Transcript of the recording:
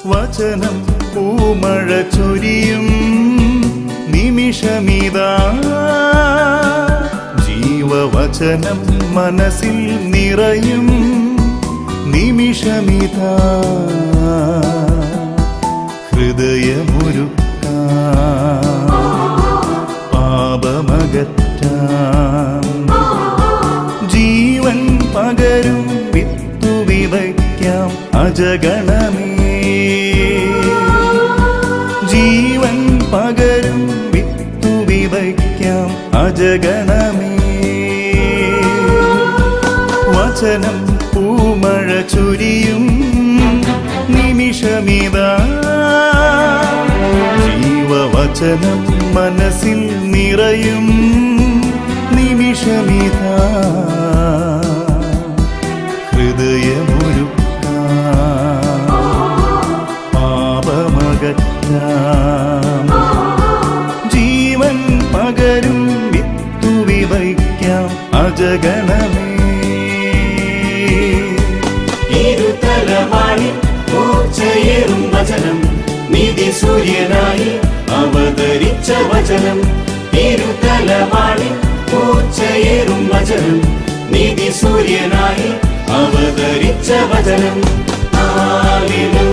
വചനം പൂമഴ ചൊരിയും നിമിഷമിതാ ജീവവചനം മനസ്സിൽ നിറയും നിമിഷമിതാ ഹൃദയമൊരുക്കാം പാപമകറ്റാം ജീവൻ പകരും വിത്തു വിതയ്ക്കാം അജഗണമേ ജീവൻ പകരും വിത്തു വിതയ്ക്കാം അജഗണമേ വചനം പൂമഴ ചൊരിയും നിമിഷമിതാ ജീവവചനം മനസ്സിൽ നിറയും നിമിഷമിതാ ഹൃദയമൊരുക്കാം പാപമകറ്റാം ജീവൻ പകരും വിത്തു വിതയ്ക്കാം അജഗണമേ ഇരുതലവാണി മൂർച്ചയേറും വചനം നീതി സൂര്യനായി അവതരിച്ച വചനം ഇരുതലവാണി മൂർച്ചയേറും വചനം നീതി സൂര്യനായി അവതരിച്ച വചനം ഹാലേലൂയ